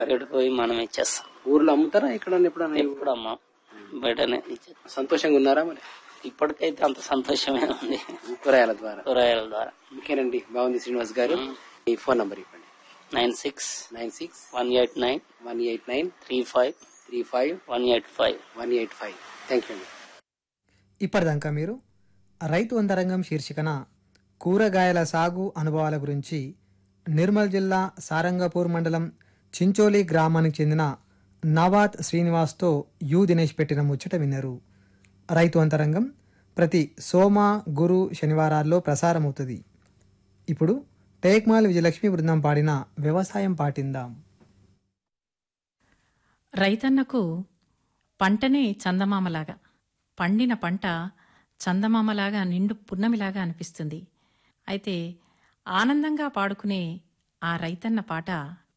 అక్కడికి పోయి మనం ఇచ్చేస్తాం ఊర్లో అమ్ముతారా ఇక్కడ ఎప్పుడన్నా ఎప్పుడు అమ్మా బయటనే ఇచ్చేస్తాం సంతోషంగా ఉన్నారా మరి ఇప్పటికైతే అంత సంతోషమే ఉంది కూరగాయల ద్వారా కూరగాయల ద్వారా ఇంకేనండి బాగుంది శ్రీనివాస్ గారు ఈ ఫోన్ నంబర్ ఇవ్వండి nine six nine six one eight nine one eight nine three five three five one eight five one eight five thank you అండి ఇప్పటిదాకా మీరు రైతు అంతరంగం శీర్షికన కూరగాయల సాగు అనుభవాల గురించి నిర్మల్ జిల్లా సారంగపూర్ మండలం చించోలి గ్రామానికి చెందిన నవాత్ శ్రీనివాస్తో యు దినేష్ పెట్టిన ముచ్చట విన్నారు రైతు అంతరంగం ప్రతి సోమ గురు శనివారాల్లో ప్రసారమవుతుంది ఇప్పుడు టేక్మాల్ విజయలక్ష్మి బృందం పాడిన వ్యవసాయం పాటిందాం రైతన్నకు పంటనే చందమామలాగా పండిన పంట చందమామలాగా నిండు పున్నమిలాగా అనిపిస్తుంది అయితే ఆనందంగా పాడుకునే ఆ రైతన్న పాట